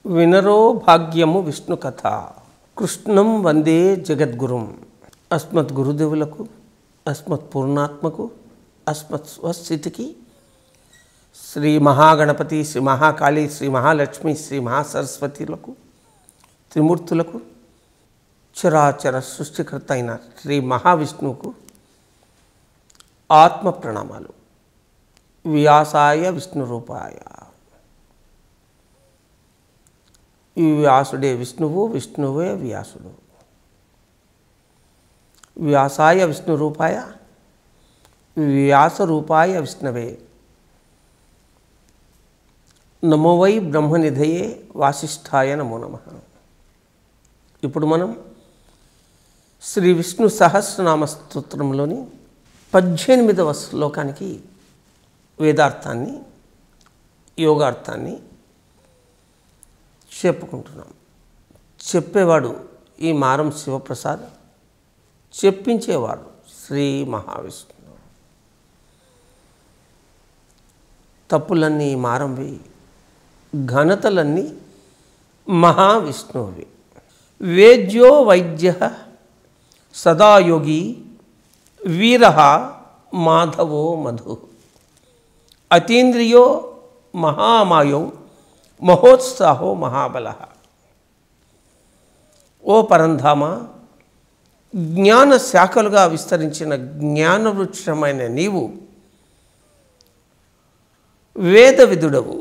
వినరో భాగ్యము విష్ణు కథ కృష్ణం వందే జగద్గురుం అస్మత్ గురుదేవులకు అస్మత్ పూర్ణాత్మకు అస్మత్ స్వస్థితికి శ్రీ మహాగణపతి శ్రీ మహాకాళి శ్రీ మహాలక్ష్మి శ్రీ మహాసరస్వతులకు త్రిమూర్తులకు చరాచర సృష్టికర్త అయిన శ్రీ మహావిష్ణువుకు ఆత్మ ప్రణామాలు వ్యాసాయ విష్ణు రూపాయ ఈ వ్యాసుడే విష్ణువు విష్ణువే వ్యాసుడు వ్యాసాయ విష్ణు రూపాయ వ్యాస రూపాయ విష్ణవే నమో వై బ్రహ్మనిధయే వాసిష్ఠాయ నమో నమ ఇప్పుడు మనం శ్రీ విష్ణు సహస్రనామ స్తోత్రంలోని పద్దెనిమిదవ శ్లోకానికి వేదార్థాన్ని యోగార్థాన్ని చెప్పుకుంటున్నాం చెప్పేవాడు ఈ మారం శివప్రసాద్ చెప్పించేవాడు శ్రీ మహావిష్ణువు తప్పులన్నీ మారంవి ఘనతలన్నీ మహావిష్ణువువి వేద్యో వైద్య సదాయోగి వీర మాధవో మధు అతీంద్రియో మహామాయో మహోత్సాహో మహాబల ఓ పరంధామ జ్ఞాన శాఖలుగా విస్తరించిన జ్ఞానవృక్షమైన నీవు వేద విదుడవు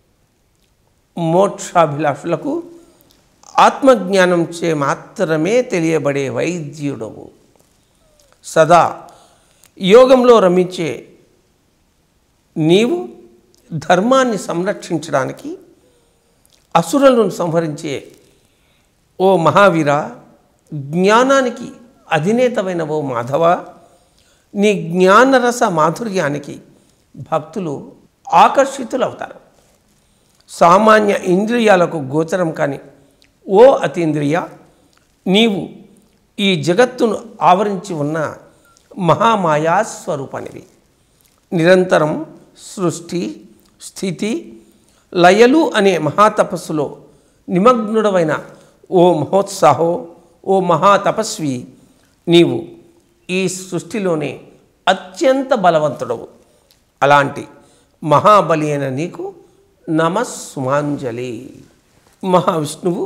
మోక్షాభిలాషులకు ఆత్మజ్ఞానం చే మాత్రమే తెలియబడే వైద్యుడవు సదా యోగంలో రమించే నీవు ధర్మాన్ని సంరక్షించడానికి అసురులను సంహరించే ఓ మహావీర జ్ఞానానికి అధినేతమైన ఓ మాధవ నీ జ్ఞానరస మాధుర్యానికి భక్తులు ఆకర్షితులవుతారు సామాన్య ఇంద్రియాలకు గోచరం కాని ఓ అతీంద్రియ నీవు ఈ జగత్తును ఆవరించి ఉన్న మహామాయా స్వరూపానివి నిరంతరం సృష్టి స్థితి లయలు అనే మహాతపస్సులో నిమగ్నుడవైన ఓ మహోత్సాహో ఓ మహాతపస్వి నీవు ఈ సృష్టిలోనే అత్యంత బలవంతుడవు అలాంటి మహాబలి అయిన నీకు నమస్సుమాంజలి మహావిష్ణువు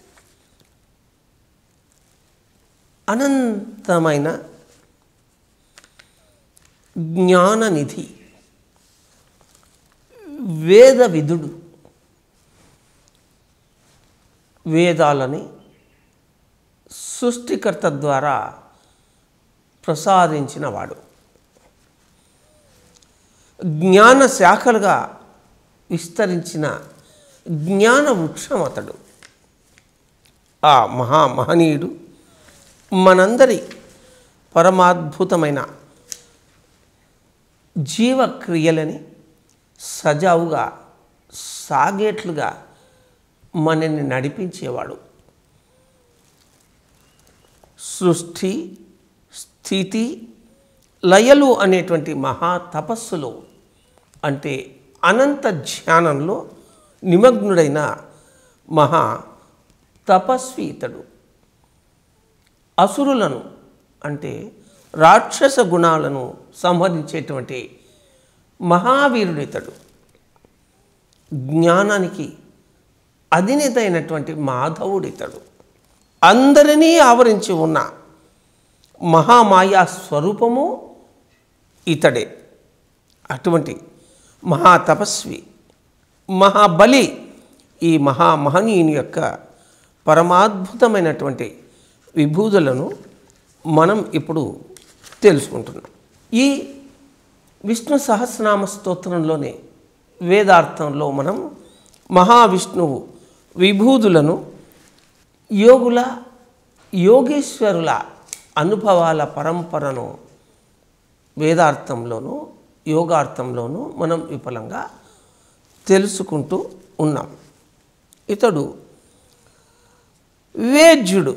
అనంతమైన జ్ఞాననిధి వేద విధుడు వేదాలని సృష్టికర్త ద్వారా ప్రసాదించిన వాడు జ్ఞాన శాఖలుగా విస్తరించిన జ్ఞాన వృక్షం అతడు ఆ మహామహనీయుడు మనందరి పరమాద్భుతమైన జీవక్రియలని సజావుగా సాగేట్లుగా మనల్ని నడిపించేవాడు సృష్టి స్థితి లయలు అనేటువంటి మహా తపస్సులో అంటే అనంత ధ్యానంలో నిమగ్నుడైన మహా తపస్వి ఇతడు అసురులను అంటే రాక్షస గుణాలను సంహరించేటువంటి మహావీరుడు ఇతడు జ్ఞానానికి అధినేత అయినటువంటి మాధవుడు ఇతడు అందరినీ ఆవరించి ఉన్న మహామాయా స్వరూపము ఇతడే అటువంటి మహాతపస్వి మహాబలి ఈ మహామహనీయుని యొక్క పరమాద్భుతమైనటువంటి విభూతులను మనం ఇప్పుడు తెలుసుకుంటున్నాం ఈ విష్ణు సహస్రనామ స్తోత్రంలోనే వేదార్థంలో మనం మహావిష్ణువు విభూతులను యోగుల యోగేశ్వరుల అనుభవాల పరంపరను వేదార్థంలోనూ యోగార్థంలోనూ మనం విఫలంగా తెలుసుకుంటూ ఉన్నాం ఇతడు వేద్యుడు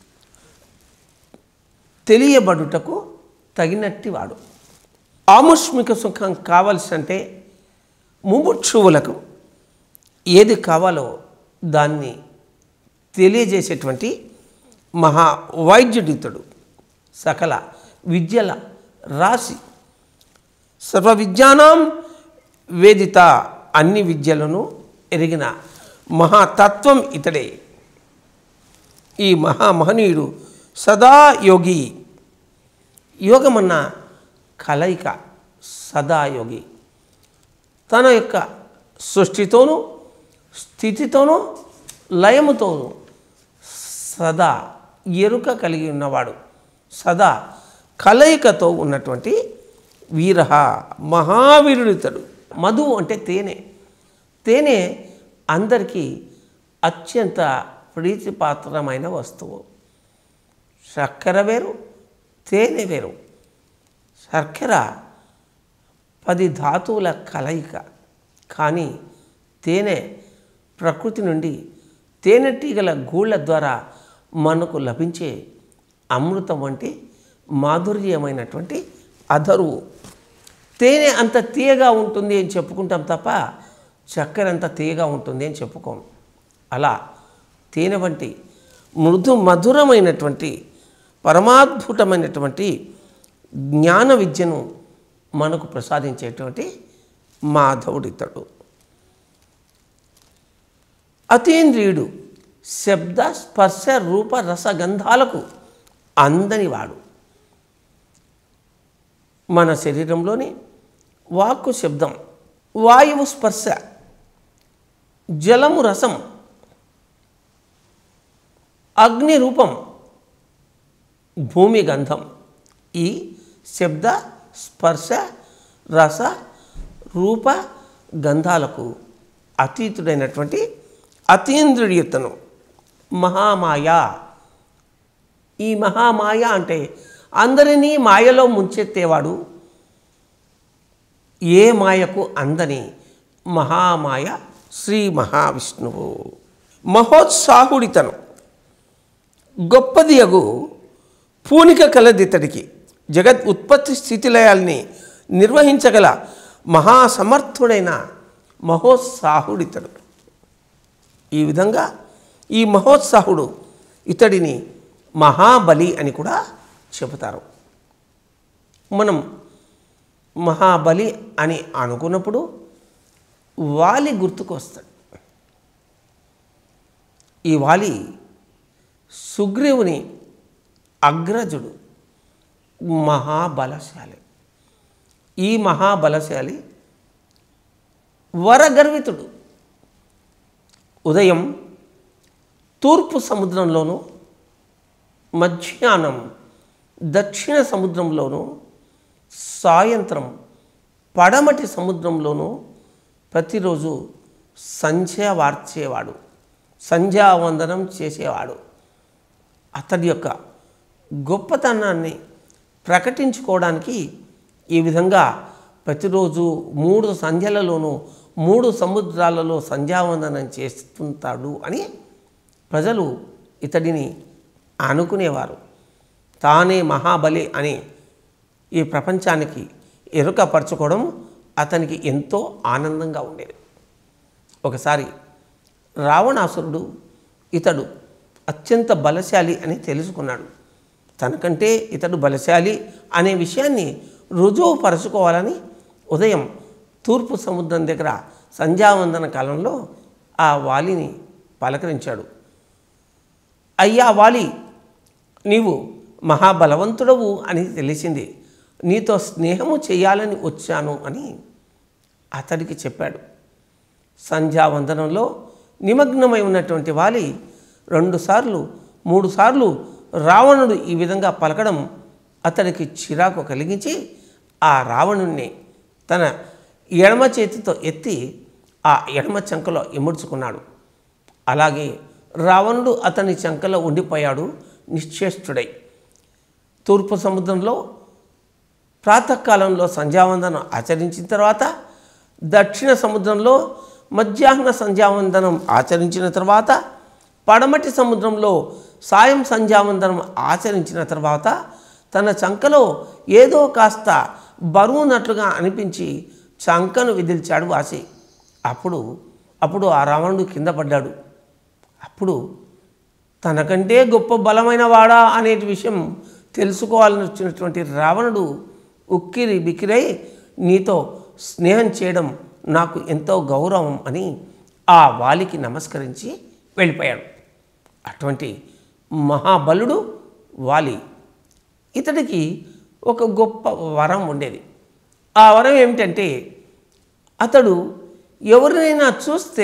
తెలియబడుటకు తగినట్టి వాడు ఆముష్మిక సుఖం కావలసి అంటే ముముక్షువులకు ఏది కావాలో దాన్ని తెలియజేసేటువంటి మహా వైద్యుడితడు సకల విద్యల రాశి సర్వ విద్యానాం వేదిత అన్ని విద్యలను ఎరిగిన మహాతత్వం ఇతడే ఈ మహామహనీయుడు సదా యోగి యోగమన్న కలయిక సదాయోగి తన యొక్క సృష్టితోనూ స్థితితోనూ లయముతోనూ సదా ఎరుక కలిగి ఉన్నవాడు సదా కలయికతో ఉన్నటువంటి వీర మహావీరుడితడు మధు అంటే తేనె తేనె అందరికీ అత్యంత ప్రీతిపాత్రమైన వస్తువు చక్కెర వేరు తేనె వేరు శర్కర పది ధాతువుల కలయిక కానీ తేనె ప్రకృతి నుండి తేనెటీగల గూళ్ళ ద్వారా మనకు లభించే అమృతం వంటి మాధుర్యమైనటువంటి అధరువు తేనె అంత తీయగా ఉంటుంది అని చెప్పుకుంటాం తప్ప చక్కెర అంత తీయగా ఉంటుంది అని చెప్పుకోం అలా తేనె వంటి మృదు మధురమైనటువంటి పరమాద్భుతమైనటువంటి జ్ఞాన విద్యను మనకు ప్రసాదించేటువంటి మాధవుడితడు అతీంద్రియుడు శబ్ద స్పర్శ రూప రసగంధాలకు అందనివాడు మన శరీరంలోని వాక్కు శబ్దం వాయువు స్పర్శ జలము రసం అగ్ని రూపం భూమి గంధం ఈ శబ్ద స్పర్శ రస రూప గంధాలకు అతీతుడైనటువంటి అతీంద్రియుతను మహామాయ ఈ మహామాయ అంటే అందరినీ మాయలో ముంచెత్తేవాడు ఏ మాయకు అందని మహామాయ శ్రీ మహావిష్ణువు మహోత్సాహుడితను గొప్పది అగు పూనిక కలదితడికి జగత్ ఉత్పత్తి స్థితిలయాల్ని నిర్వహించగల మహాసమర్థుడైన మహోత్సాహుడితడు ఈ విధంగా ఈ మహోత్సాహుడు ఇతడిని మహాబలి అని కూడా చెబుతారు మనం మహాబలి అని అనుకున్నప్పుడు వాలి గుర్తుకు వస్తాడు ఈ వాలి సుగ్రీవుని అగ్రజుడు మహాబలశాలి ఈ మహాబలశాలి వరగర్వితుడు ఉదయం తూర్పు సముద్రంలోనూ మధ్యాహ్నం దక్షిణ సముద్రంలోనూ సాయంత్రం పడమటి సముద్రంలోనూ ప్రతిరోజు సంధ్య వార్చేవాడు సంధ్యావందనం చేసేవాడు అతడి యొక్క గొప్పతనాన్ని ప్రకటించుకోవడానికి ఈ విధంగా ప్రతిరోజు మూడు సంధ్యలలోనూ మూడు సముద్రాలలో సంధ్యావందనం చేస్తుంటాడు అని ప్రజలు ఇతడిని అనుకునేవారు తానే మహాబలి అని ఈ ప్రపంచానికి ఎరుకపరచుకోవడం అతనికి ఎంతో ఆనందంగా ఉండేది ఒకసారి రావణాసురుడు ఇతడు అత్యంత బలశాలి అని తెలుసుకున్నాడు తనకంటే ఇతడు బలశాలి అనే విషయాన్ని రుజువు పరచుకోవాలని ఉదయం తూర్పు సముద్రం దగ్గర సంధ్యావందన కాలంలో ఆ వాలిని పలకరించాడు అయ్యా వాలి నీవు మహాబలవంతుడవు అని తెలిసింది నీతో స్నేహము చేయాలని వచ్చాను అని అతడికి చెప్పాడు సంధ్యావందనంలో నిమగ్నమై ఉన్నటువంటి వాలి రెండుసార్లు మూడుసార్లు రావణుడు ఈ విధంగా పలకడం అతడికి చిరాకు కలిగించి ఆ రావణుణ్ణి తన ఎడమ చేతితో ఎత్తి ఆ ఎడమ చంకలో ఇముడ్చుకున్నాడు అలాగే రావణుడు అతని చంకలో ఉండిపోయాడు నిశ్చేష్టుడై తూర్పు సముద్రంలో ప్రాతకాలంలో సంధ్యావందనం ఆచరించిన తర్వాత దక్షిణ సముద్రంలో మధ్యాహ్న సంధ్యావందనం ఆచరించిన తర్వాత పడమటి సముద్రంలో సాయం సంధ్యావందనం ఆచరించిన తర్వాత తన చంకలో ఏదో కాస్త బరువున్నట్లుగా అనిపించి చంకను విదిల్చాడు వాసి అప్పుడు అప్పుడు ఆ రావణుడు కింద పడ్డాడు అప్పుడు తనకంటే గొప్ప బలమైన వాడా అనే విషయం తెలుసుకోవాలని వచ్చినటువంటి రావణుడు ఉక్కిరి బిక్కిరై నీతో స్నేహం చేయడం నాకు ఎంతో గౌరవం అని ఆ వాలికి నమస్కరించి వెళ్ళిపోయాడు అటువంటి మహాబలుడు వాలి ఇతడికి ఒక గొప్ప వరం ఉండేది ఆ వరం ఏమిటంటే అతడు ఎవరినైనా చూస్తే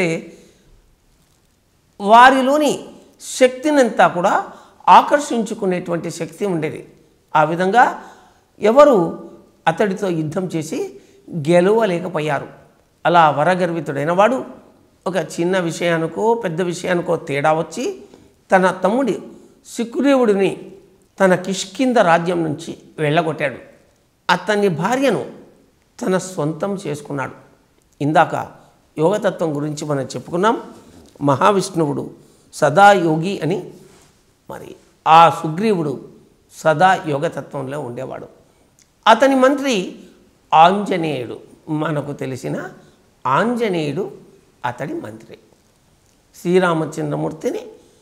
వారిలోని శక్తినంతా కూడా ఆకర్షించుకునేటువంటి శక్తి ఉండేది ఆ విధంగా ఎవరు అతడితో యుద్ధం చేసి గెలవలేకపోయారు అలా వరగర్వితుడైన వాడు ఒక చిన్న విషయానికో పెద్ద విషయానికో తేడా వచ్చి తన తమ్ముడి సుగ్రీవుడిని తన కిష్కింద రాజ్యం నుంచి వెళ్ళగొట్టాడు అతని భార్యను తన సొంతం చేసుకున్నాడు ఇందాక యోగతత్వం గురించి మనం చెప్పుకున్నాం మహావిష్ణువుడు సదా యోగి అని మరి ఆ సుగ్రీవుడు సదా యోగతత్వంలో ఉండేవాడు అతని మంత్రి ఆంజనేయుడు మనకు తెలిసిన ఆంజనేయుడు అతడి మంత్రి శ్రీరామచంద్రమూర్తిని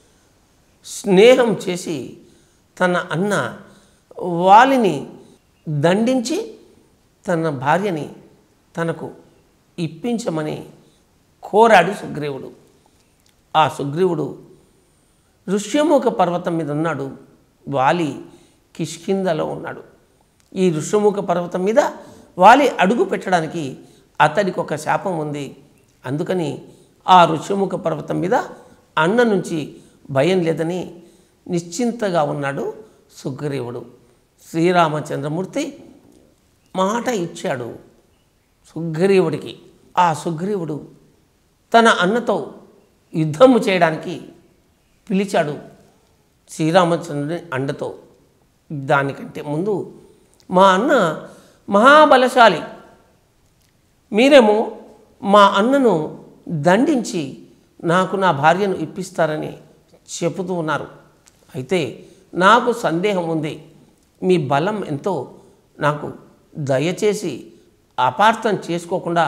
స్నేహం చేసి తన అన్న వాలిని దండించి తన భార్యని తనకు ఇప్పించమని కోరాడు సుగ్రీవుడు ఆ సుగ్రీవుడు ఋష్యముఖ పర్వతం మీద ఉన్నాడు వాలి కిష్కిందలో ఉన్నాడు ఈ ఋష్యముఖ పర్వతం మీద వాలి అడుగు పెట్టడానికి అతడికి ఒక శాపం ఉంది అందుకని ఆ ఋష్యముఖ పర్వతం మీద అన్న నుంచి భయం లేదని నిశ్చింతగా ఉన్నాడు సుగ్రీవుడు శ్రీరామచంద్రమూర్తి మాట ఇచ్చాడు సుగ్రీవుడికి ఆ సుగ్రీవుడు తన అన్నతో యుద్ధము చేయడానికి పిలిచాడు శ్రీరామచంద్రుని అండతో దానికంటే ముందు మా అన్న మహాబలశాలి మీరేమో మా అన్నను దండించి నాకు నా భార్యను ఇప్పిస్తారని చెబుతూ ఉన్నారు అయితే నాకు సందేహం ఉంది మీ బలం ఎంతో నాకు దయచేసి అపార్థం చేసుకోకుండా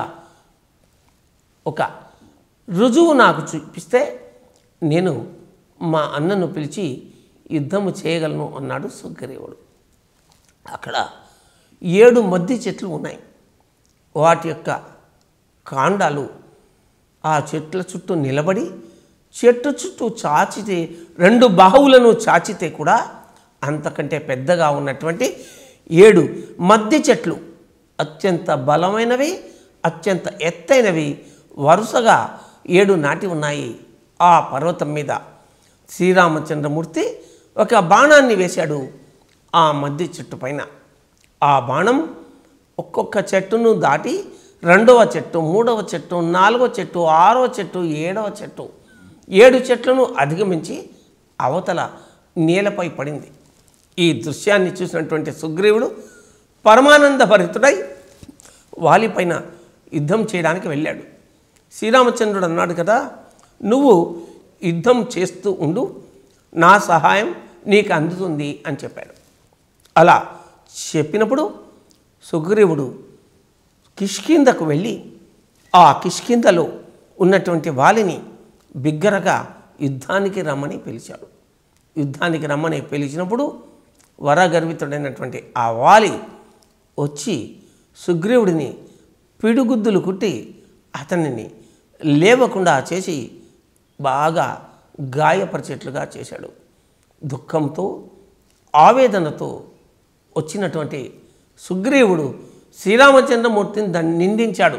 ఒక రుజువు నాకు చూపిస్తే నేను మా అన్నను పిలిచి యుద్ధము చేయగలను అన్నాడు సుగ్రీవుడు అక్కడ ఏడు మద్ది చెట్లు ఉన్నాయి వాటి యొక్క కాండాలు ఆ చెట్ల చుట్టూ నిలబడి చెట్టు చుట్టూ చాచితే రెండు బాహువులను చాచితే కూడా అంతకంటే పెద్దగా ఉన్నటువంటి ఏడు మద్ది చెట్లు అత్యంత బలమైనవి అత్యంత ఎత్తైనవి వరుసగా ఏడు నాటి ఉన్నాయి ఆ పర్వతం మీద శ్రీరామచంద్రమూర్తి ఒక బాణాన్ని వేశాడు ఆ మద్ది చెట్టు పైన ఆ బాణం ఒక్కొక్క చెట్టును దాటి రెండవ చెట్టు మూడవ చెట్టు నాలుగవ చెట్టు ఆరవ చెట్టు ఏడవ చెట్టు ఏడు చెట్లను అధిగమించి అవతల నేలపై పడింది ఈ దృశ్యాన్ని చూసినటువంటి సుగ్రీవుడు పరమానంద భరితుడై వాలిపైన యుద్ధం చేయడానికి వెళ్ళాడు శ్రీరామచంద్రుడు అన్నాడు కదా నువ్వు యుద్ధం చేస్తూ ఉండు నా సహాయం నీకు అందుతుంది అని చెప్పాడు అలా చెప్పినప్పుడు సుగ్రీవుడు కిష్కిందకు వెళ్ళి ఆ కిష్కిందలో ఉన్నటువంటి వాలిని బిగ్గరగా యుద్ధానికి రమ్మని పిలిచాడు యుద్ధానికి రమ్మని పిలిచినప్పుడు వరగర్వితుడైనటువంటి ఆ వాలి వచ్చి సుగ్రీవుడిని పిడుగుద్దులు కుట్టి అతనిని లేవకుండా చేసి బాగా గాయపరిచేట్లుగా చేశాడు దుఃఖంతో ఆవేదనతో వచ్చినటువంటి సుగ్రీవుడు శ్రీరామచంద్రమూర్తిని దాన్ని నిందించాడు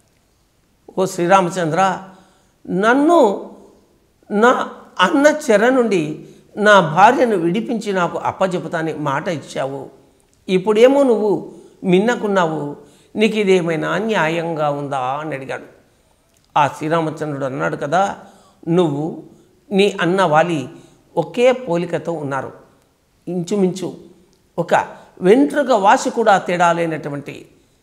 ఓ శ్రీరామచంద్ర నన్ను నా అన్న చెర నుండి నా భార్యను విడిపించి నాకు అప్పచెపుతాని మాట ఇచ్చావు ఇప్పుడేమో నువ్వు మిన్నకున్నావు నీకు ఇదేమైనా న్యాయంగా ఉందా అని అడిగాడు ఆ శ్రీరామచంద్రుడు అన్నాడు కదా నువ్వు నీ అన్న వాలి ఒకే పోలికతో ఉన్నారు ఇంచుమించు ఒక వెంట్రుక వాసి కూడా తేడా లేనటువంటి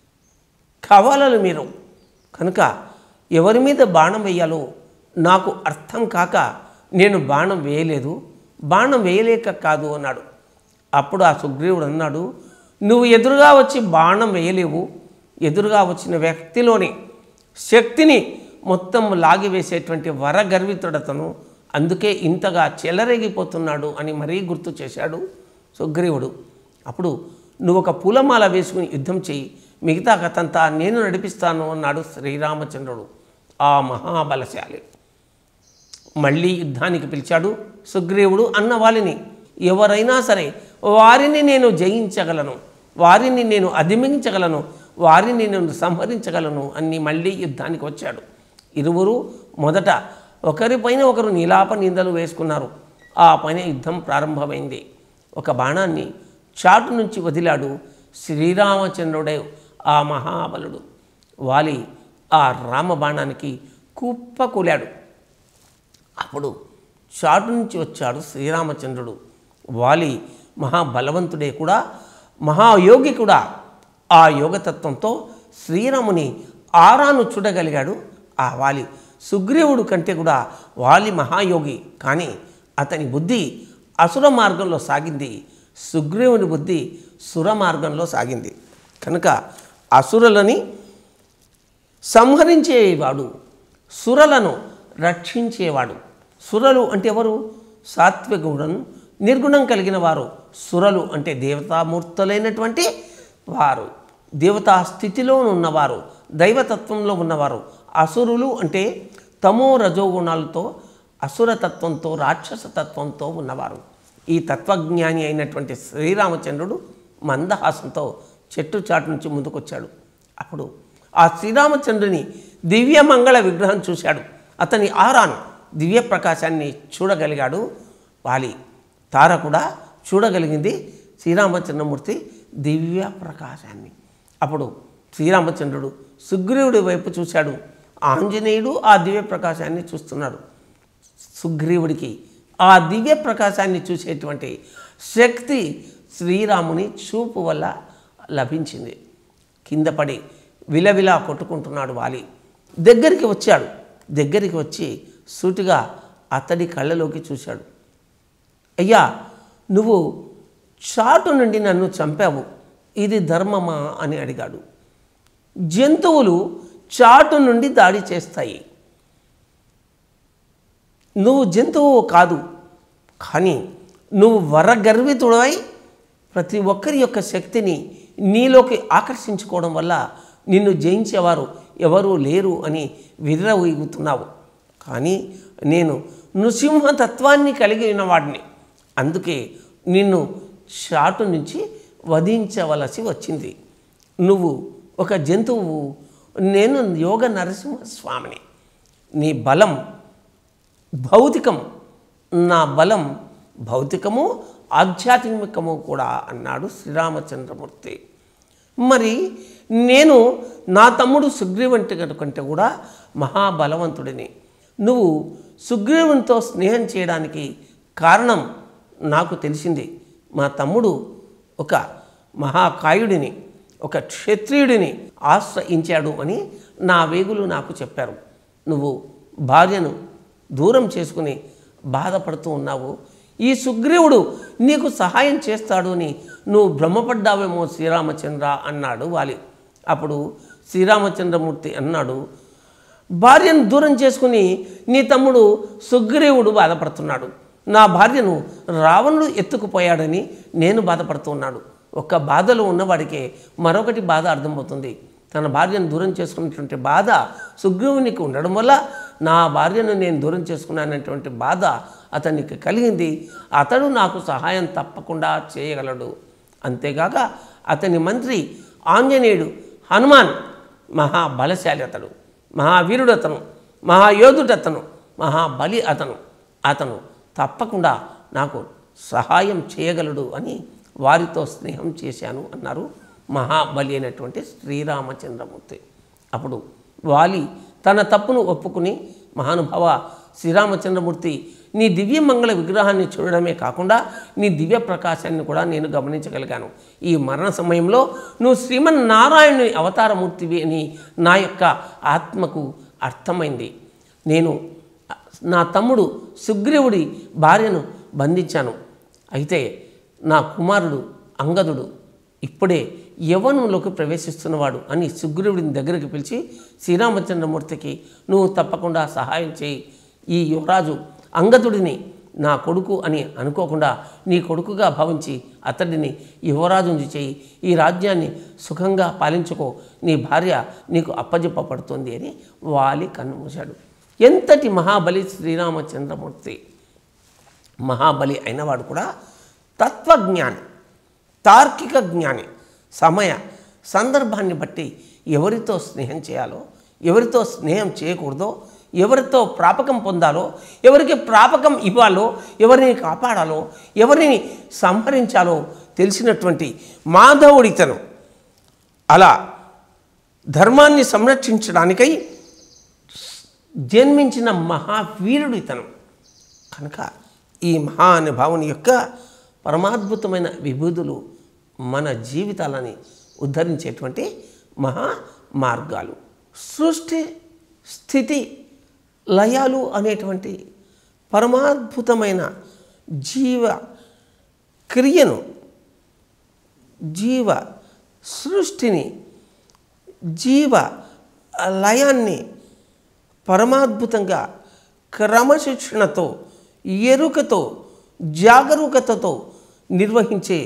కవలలు మీరు కనుక ఎవరి మీద బాణం వేయాలో నాకు అర్థం కాక నేను బాణం వేయలేదు బాణం వేయలేక కాదు అన్నాడు అప్పుడు ఆ సుగ్రీవుడు అన్నాడు నువ్వు ఎదురుగా వచ్చి బాణం వేయలేవు ఎదురుగా వచ్చిన వ్యక్తిలోని శక్తిని మొత్తం లాగివేసేటువంటి వరగర్వితుడతను అందుకే ఇంతగా చెలరేగిపోతున్నాడు అని మరీ గుర్తు చేశాడు సుగ్రీవుడు అప్పుడు నువ్వు ఒక పూలమాల వేసుకుని యుద్ధం చెయ్యి మిగతా కథంతా నేను నడిపిస్తాను అన్నాడు శ్రీరామచంద్రుడు ఆ మహాబలశాలి మళ్ళీ యుద్ధానికి పిలిచాడు సుగ్రీవుడు అన్న వాళ్ళని ఎవరైనా సరే వారిని నేను జయించగలను వారిని నేను అధిమించగలను వారిని నేను సంహరించగలను అని మళ్ళీ యుద్ధానికి వచ్చాడు ఇరువురు మొదట ఒకరిపైన ఒకరు నీలాప నిందలు వేసుకున్నారు ఆ పైన యుద్ధం ప్రారంభమైంది ఒక బాణాన్ని చాటు నుంచి వదిలాడు శ్రీరామచంద్రుడే ఆ మహాబలుడు వాలి ఆ రామ బాణానికి కుప్పకూలాడు అప్పుడు చాటు నుంచి వచ్చాడు శ్రీరామచంద్రుడు వాలి మహాబలవంతుడే కూడా మహాయోగి కూడా ఆ యోగతత్వంతో శ్రీరాముని ఆరాను చూడగలిగాడు ఆ వాలి సుగ్రీవుడు కంటే కూడా వాలి మహాయోగి కానీ అతని బుద్ధి అసుర మార్గంలో సాగింది సుగ్రీవుని బుద్ధి సుర మార్గంలో సాగింది కనుక అసురులని సంహరించేవాడు సురలను రక్షించేవాడు సురలు అంటే ఎవరు సాత్విగుణం నిర్గుణం కలిగిన వారు సురలు అంటే దేవతామూర్తులైనటువంటి వారు దేవతా స్థితిలో ఉన్నవారు దైవతత్వంలో ఉన్నవారు అసురులు అంటే తమో రజోగుణాలతో అసురతత్వంతో రాక్షస తత్వంతో ఉన్నవారు ఈ తత్వజ్ఞాని అయినటువంటి శ్రీరామచంద్రుడు మందహాసంతో చెట్టు చాటు నుంచి ముందుకొచ్చాడు అప్పుడు ఆ శ్రీరామచంద్రుని దివ్య మంగళ విగ్రహం చూశాడు అతని ఆరాన్ దివ్య ప్రకాశాన్ని చూడగలిగాడు వాలి తార కూడా చూడగలిగింది శ్రీరామచంద్రమూర్తి దివ్య ప్రకాశాన్ని అప్పుడు శ్రీరామచంద్రుడు సుగ్రీవుడి వైపు చూశాడు ఆంజనేయుడు ఆ దివ్య ప్రకాశాన్ని చూస్తున్నాడు సుగ్రీవుడికి ఆ దివ్య ప్రకాశాన్ని చూసేటువంటి శక్తి శ్రీరాముని చూపు వల్ల లభించింది కింద పడి విలవిలా కొట్టుకుంటున్నాడు వాలి దగ్గరికి వచ్చాడు దగ్గరికి వచ్చి సూటిగా అతడి కళ్ళలోకి చూశాడు అయ్యా నువ్వు చాటు నుండి నన్ను చంపావు ఇది ధర్మమా అని అడిగాడు జంతువులు చాటు నుండి దాడి చేస్తాయి నువ్వు జంతువు కాదు కానీ నువ్వు వరగర్వితుడై ప్రతి ఒక్కరి యొక్క శక్తిని నీలోకి ఆకర్షించుకోవడం వల్ల నిన్ను జయించేవారు ఎవరూ లేరు అని విర్రవీగుతున్నావు కానీ నేను నృసింహతత్వాన్ని కలిగి ఉన్నవాడిని అందుకే నిన్ను చాటు నుంచి వధించవలసి వచ్చింది నువ్వు ఒక జంతువు నేను యోగ నరసింహస్వామిని నీ బలం భౌతికం నా బలం భౌతికము ఆధ్యాత్మికము కూడా అన్నాడు శ్రీరామచంద్రమూర్తి మరి నేను నా తమ్ముడు సుగ్రీవంటి కంటే కూడా మహాబలవంతుడిని నువ్వు సుగ్రీవునితో స్నేహం చేయడానికి కారణం నాకు తెలిసింది మా తమ్ముడు ఒక మహాకాయుడిని ఒక క్షత్రియుడిని ఆశ్రయించాడు అని నా వేగులు నాకు చెప్పారు నువ్వు భార్యను దూరం చేసుకుని బాధపడుతూ ఉన్నావు ఈ సుగ్రీవుడు నీకు సహాయం చేస్తాడు అని నువ్వు భ్రమపడ్డావేమో శ్రీరామచంద్ర అన్నాడు వాలి అప్పుడు శ్రీరామచంద్రమూర్తి అన్నాడు భార్యను దూరం చేసుకుని నీ తమ్ముడు సుగ్రీవుడు బాధపడుతున్నాడు నా భార్యను రావణుడు ఎత్తుకుపోయాడని నేను బాధపడుతున్నాడు ఒక్క బాధలో ఉన్నవాడికే మరొకటి బాధ అర్థమవుతుంది తన భార్యను దూరం చేసుకున్నటువంటి బాధ సుగ్రీవునికి ఉండడం వల్ల నా భార్యను నేను దూరం చేసుకున్నానటువంటి బాధ అతనికి కలిగింది అతడు నాకు సహాయం తప్పకుండా చేయగలడు అంతేగాక అతని మంత్రి ఆంజనేయుడు హనుమాన్ మహాబలశాలి అతడు మహావీరుడు అతను మహాయోధుడు అతను మహాబలి అతను అతను తప్పకుండా నాకు సహాయం చేయగలడు అని వారితో స్నేహం చేశాను అన్నారు మహాబలి అయినటువంటి శ్రీరామచంద్రమూర్తి అప్పుడు వాలి తన తప్పును ఒప్పుకుని మహానుభావ శ్రీరామచంద్రమూర్తి నీ దివ్య మంగళ విగ్రహాన్ని చూడడమే కాకుండా నీ దివ్య ప్రకాశాన్ని కూడా నేను గమనించగలిగాను ఈ మరణ సమయంలో నువ్వు శ్రీమన్నారాయణుని అవతారమూర్తివి అని నా యొక్క ఆత్మకు అర్థమైంది నేను నా తమ్ముడు సుగ్రీవుడి భార్యను బంధించాను అయితే నా కుమారుడు అంగదుడు ఇప్పుడే యవ్వనంలోకి ప్రవేశిస్తున్నవాడు అని సుగ్రీవుడిని దగ్గరికి పిలిచి శ్రీరామచంద్రమూర్తికి నువ్వు తప్పకుండా సహాయం చేయి ఈ యువరాజు అంగదుడిని నా కొడుకు అని అనుకోకుండా నీ కొడుకుగా భావించి అతడిని యువరాజుని చేయి ఈ రాజ్యాన్ని సుఖంగా పాలించుకో నీ భార్య నీకు అప్పజెప్పబడుతుంది అని వాలి కన్నుమూశాడు ఎంతటి మహాబలి శ్రీరామచంద్రమూర్తి మహాబలి అయినవాడు కూడా తత్వజ్ఞాని తార్కిక జ్ఞాని సమయ సందర్భాన్ని బట్టి ఎవరితో స్నేహం చేయాలో ఎవరితో స్నేహం చేయకూడదో ఎవరితో ప్రాపకం పొందాలో ఎవరికి ప్రాపకం ఇవ్వాలో ఎవరిని కాపాడాలో ఎవరిని సంహరించాలో తెలిసినటువంటి మాధవుడితను అలా ధర్మాన్ని సంరక్షించడానికై జన్మించిన మహావీరుడు ఇతను కనుక ఈ మహానుభావుని యొక్క పరమాద్భుతమైన విభూతులు మన జీవితాలని ఉద్ధరించేటువంటి మహా మార్గాలు సృష్టి స్థితి లయాలు అనేటువంటి పరమాద్భుతమైన జీవ క్రియను జీవ సృష్టిని జీవ లయాన్ని పరమాద్భుతంగా క్రమశిక్షణతో ఎరుకతో జాగరూకతతో నిర్వహించే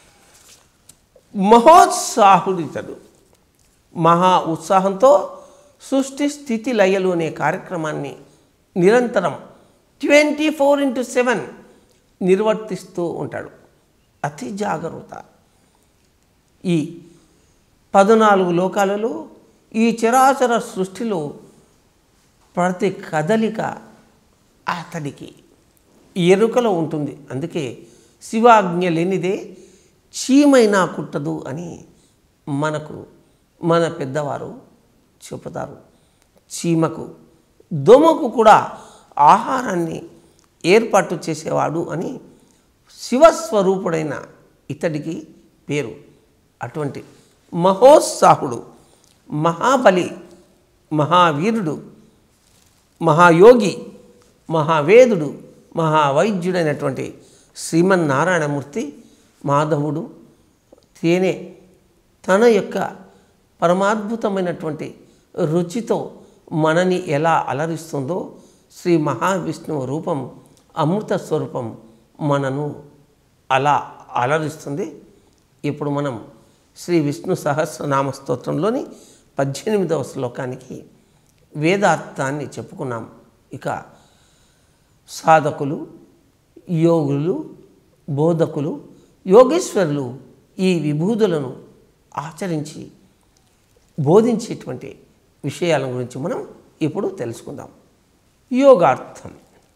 మహోత్సాహుడితడు మహా ఉత్సాహంతో సృష్టి స్థితి లయలు అనే కార్యక్రమాన్ని నిరంతరం ట్వంటీ ఫోర్ ఇంటూ సెవెన్ నిర్వర్తిస్తూ ఉంటాడు అతి జాగరూకత ఈ పద్నాలుగు లోకాలలో ఈ చరాచర సృష్టిలో ప్రతి కదలిక అతడికి ఎరుకలో ఉంటుంది అందుకే శివాజ్ఞ లేనిదే చీమైనా కుట్టదు అని మనకు మన పెద్దవారు చెబుతారు చీమకు దోమకు కూడా ఆహారాన్ని ఏర్పాటు చేసేవాడు అని శివస్వరూపుడైన ఇతడికి పేరు అటువంటి మహోత్సాహుడు మహాబలి మహావీరుడు మహాయోగి మహావేదుడు మహావైద్యుడైనటువంటి శ్రీమన్నారాయణమూర్తి మాధవుడు తేనె తన యొక్క పరమాద్భుతమైనటువంటి రుచితో మనని ఎలా అలరిస్తుందో శ్రీ మహావిష్ణువు రూపం అమృత స్వరూపం మనను అలా అలరిస్తుంది ఇప్పుడు మనం శ్రీ విష్ణు సహస్రనామ స్తోత్రంలోని పద్దెనిమిదవ శ్లోకానికి వేదార్థాన్ని చెప్పుకున్నాం ఇక సాధకులు యోగులు బోధకులు యోగేశ్వరులు ఈ విభూతులను ఆచరించి బోధించేటువంటి విషయాల గురించి మనం ఇప్పుడు తెలుసుకుందాం యోగార్థం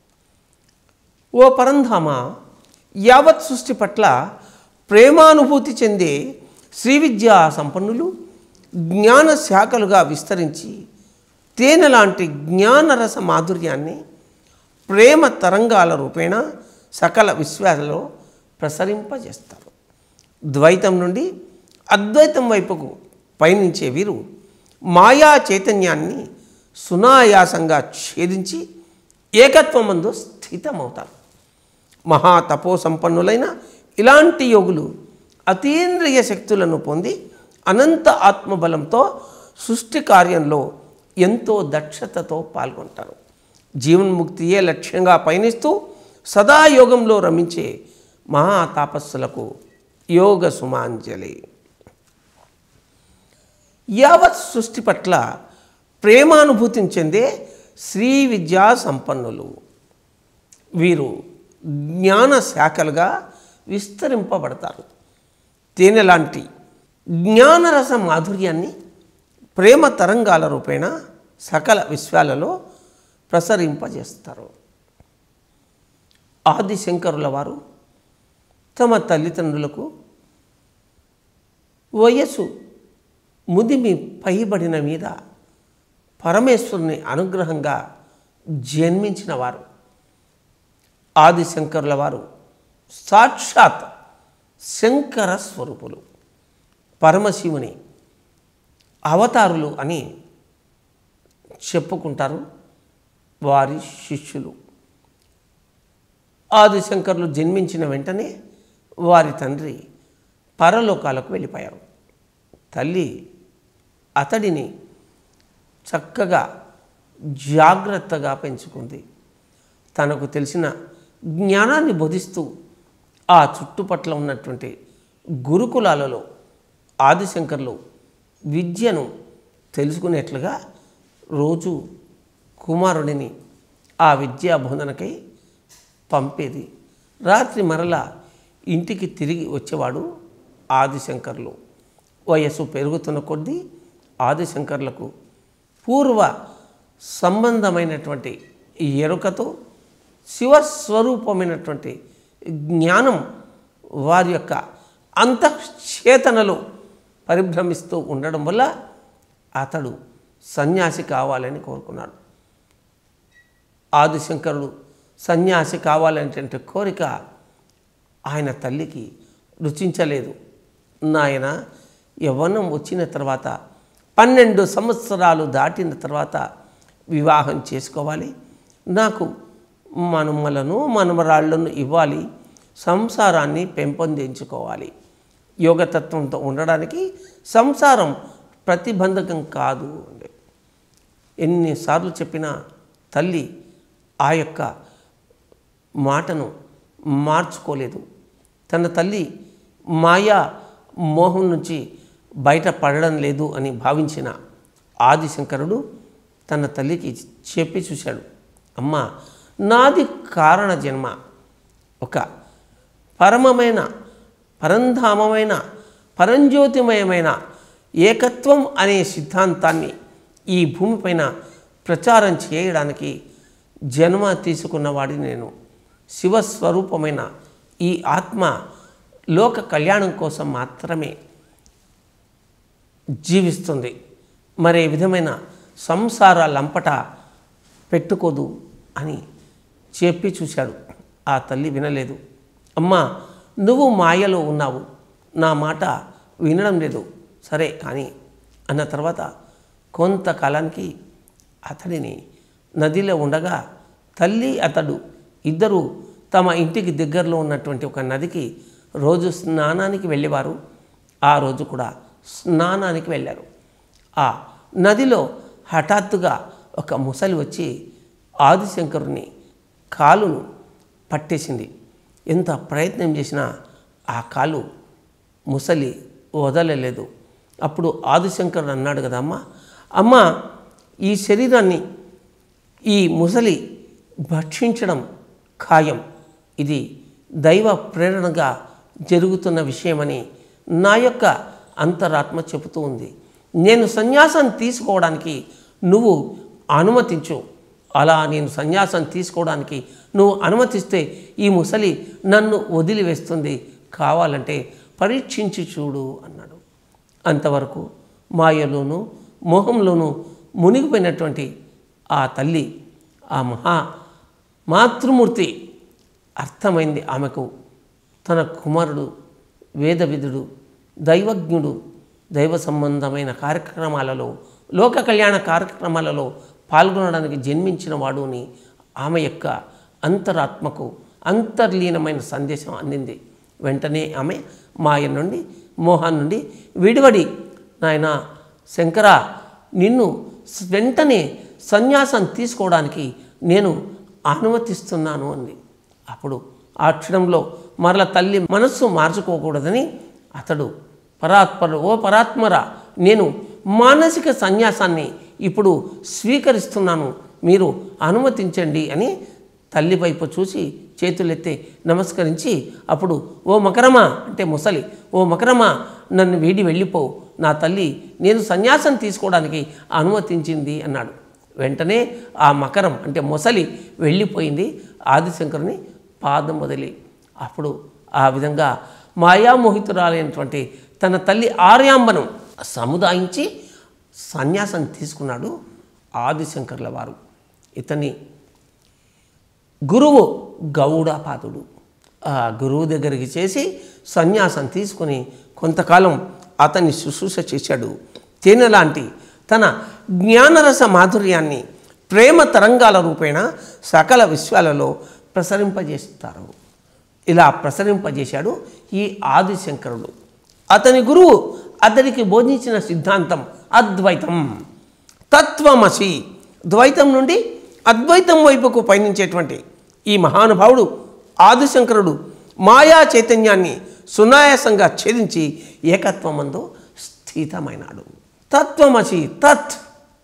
ఓ పరంధామ యావత్ సృష్టి పట్ల ప్రేమానుభూతి చెందే శ్రీ విద్యా సంపన్నులు జ్ఞాన శాఖలుగా విస్తరించి తేనె లాంటి జ్ఞానరస మాధుర్యాన్ని ప్రేమ తరంగాల రూపేణ సకల విశ్వాలలో ప్రసరింపజేస్తారు ద్వైతం నుండి అద్వైతం వైపుకు పయనించే వీరు మాయా చైతన్యాన్ని సునాయాసంగా ఛేదించి ఏకత్వమందు స్థితమవుతారు మహాతపో సంపన్నులైన ఇలాంటి యోగులు అతీంద్రియ శక్తులను పొంది అనంత ఆత్మబలంతో సృష్టి కార్యంలో ఎంతో దక్షతతో పాల్గొంటారు జీవన్ముక్తియే లక్ష్యంగా పయనిస్తూ సదా యోగంలో రమించే మహాతాపస్సులకు యోగ సుమాంజలి యావత్ సృష్టి పట్ల ప్రేమానుభూతిని చెందే శ్రీ విద్యా సంపన్నులు వీరు జ్ఞాన శాఖలుగా విస్తరింపబడతారు తేనె లాంటి జ్ఞానరస మాధుర్యాన్ని ప్రేమ తరంగాల రూపేణ సకల విశ్వాలలో ప్రసరింపజేస్తారు ఆదిశంకరుల వారు తమ తల్లిదండ్రులకు వయస్సు ముదిమి పైబడిన మీద పరమేశ్వరుని అనుగ్రహంగా జన్మించిన వారు ఆదిశంకరుల వారు సాక్షాత్ శంకర స్వరూపులు పరమశివుని అవతారులు అని చెప్పుకుంటారు వారి శిష్యులు ఆదిశంకర్లు జన్మించిన వెంటనే వారి తండ్రి పరలోకాలకు వెళ్ళిపోయారు తల్లి అతడిని చక్కగా జాగ్రత్తగా పెంచుకుంది తనకు తెలిసిన జ్ఞానాన్ని బోధిస్తూ ఆ చుట్టుపట్ల ఉన్నటువంటి గురుకులాలలో ఆదిశంకర్లు విద్యను తెలుసుకునేట్లుగా రోజు కుమారుడిని ఆ విద్యా బోధనకై పంపేది రాత్రి మరలా ఇంటికి తిరిగి వచ్చేవాడు ఆదిశంకర్లు వయస్సు పెరుగుతున్న కొద్దీ ఆదిశంకర్లకు పూర్వ సంబంధమైనటువంటి ఈ ఎరుకతో శివస్వరూపమైనటువంటి జ్ఞానం వారి యొక్క అంతఃచేతనలో పరిభ్రమిస్తూ ఉండడం వల్ల అతడు సన్యాసి కావాలని కోరుకున్నాడు ఆదిశంకరుడు సన్యాసి కావాలనేటువంటి కోరిక ఆయన తల్లికి రుచించలేదు నాయన యవ్వనం వచ్చిన తర్వాత పన్నెండు సంవత్సరాలు దాటిన తర్వాత వివాహం చేసుకోవాలి నాకు మనుమలను మనుమరాళ్లను ఇవ్వాలి సంసారాన్ని పెంపొందించుకోవాలి యోగతత్వంతో ఉండడానికి సంసారం ప్రతిబంధకం కాదు అంటే ఎన్నిసార్లు చెప్పినా తల్లి ఆ యొక్క మాటను మార్చుకోలేదు తన తల్లి మాయా మోహం నుంచి బయట పడడం లేదు అని భావించిన ఆదిశంకరుడు తన తల్లికి చెప్పి చూశాడు అమ్మ నాది కారణ జన్మ ఒక పరమమైన పరంధామమైన పరంజ్యోతిమయమైన ఏకత్వం అనే సిద్ధాంతాన్ని ఈ భూమిపైన ప్రచారం చేయడానికి జన్మ తీసుకున్నవాడిని నేను శివస్వరూపమైన ఈ ఆత్మ లోక కళ్యాణం కోసం మాత్రమే జీవిస్తుంది మరే విధమైన సంసార లంపట పెట్టుకోదు అని చెప్పి చూశాడు ఆ తల్లి వినలేదు అమ్మా నువ్వు మాయలో ఉన్నావు నా మాట వినడం లేదు సరే కానీ అన్న తర్వాత కొంతకాలానికి అతడిని నదిలో ఉండగా తల్లి అతడు ఇద్దరు తమ ఇంటికి దగ్గరలో ఉన్నటువంటి ఒక నదికి రోజు స్నానానికి వెళ్ళేవారు ఆ రోజు కూడా స్నానానికి వెళ్ళారు ఆ నదిలో హఠాత్తుగా ఒక ముసలి వచ్చి ఆదిశంకరుని కాలును పట్టేసింది ఎంత ప్రయత్నం చేసినా ఆ కాలు ముసలి వదలలేదు అప్పుడు ఆదిశంకరుడు అన్నాడు కదా అమ్మ అమ్మ ఈ శరీరాన్ని ఈ ముసలి భక్షించడం ఖాయం ఇది దైవ ప్రేరణగా జరుగుతున్న విషయమని నా యొక్క అంతరాత్మ చెబుతూ ఉంది నేను సన్యాసం తీసుకోవడానికి నువ్వు అనుమతించు అలా నేను సన్యాసం తీసుకోవడానికి నువ్వు అనుమతిస్తే ఈ ముసలి నన్ను వదిలివేస్తుంది కావాలంటే పరీక్షించి చూడు అన్నాడు అంతవరకు మాయలోను మోహంలోనూ మునిగిపోయినటువంటి ఆ తల్లి ఆ మహా మాతృమూర్తి అర్థమైంది ఆమెకు తన కుమారుడు వేదవిధుడు దైవజ్ఞుడు దైవ సంబంధమైన కార్యక్రమాలలో లోక కళ్యాణ కార్యక్రమాలలో పాల్గొనడానికి జన్మించిన వాడు అని ఆమె యొక్క అంతరాత్మకు అంతర్లీనమైన సందేశం అందింది వెంటనే ఆమె మాయ నుండి మోహన్ నుండి విడివడి నాయన శంకర నిన్ను వెంటనే సన్యాసం తీసుకోవడానికి నేను అనుమతిస్తున్నాను అంది అప్పుడు ఆ క్షణంలో మరల తల్లి మనస్సు మార్చుకోకూడదని అతడు పరాత్పరు ఓ పరాత్మర నేను మానసిక సన్యాసాన్ని ఇప్పుడు స్వీకరిస్తున్నాను మీరు అనుమతించండి అని తల్లి వైపు చూసి చేతులెత్తి నమస్కరించి అప్పుడు ఓ మకరమా అంటే ముసలి ఓ మకరమా నన్ను వీడి వెళ్ళిపో నా తల్లి నేను సన్యాసం తీసుకోవడానికి అనుమతించింది అన్నాడు వెంటనే ఆ మకరం అంటే మొసలి వెళ్ళిపోయింది ఆదిశంకరుని పాదం వదిలి అప్పుడు ఆ విధంగా మాయామోహితురాలైనటువంటి తన తల్లి ఆర్యాంబను సముదాయించి సన్యాసం తీసుకున్నాడు ఆదిశంకర్ల వారు ఇతని గురువు గౌడపాదుడు ఆ గురువు దగ్గరికి చేసి సన్యాసం తీసుకుని కొంతకాలం అతన్ని శుశ్రూష చేశాడు తేనె లాంటి తన జ్ఞానరస మాధుర్యాన్ని ప్రేమ తరంగాల రూపేణ సకల విశ్వాలలో ప్రసరింపజేస్తారు ఇలా ప్రసరింపజేశాడు ఈ ఆదిశంకరుడు అతని గురువు అతనికి బోధించిన సిద్ధాంతం అద్వైతం తత్వమసి ద్వైతం నుండి అద్వైతం వైపుకు పయనించేటువంటి ఈ మహానుభావుడు ఆదిశంకరుడు మాయా చైతన్యాన్ని సునాయాసంగా ఛేదించి ఏకత్వమందు స్థితమైనాడు తత్వమసి తత్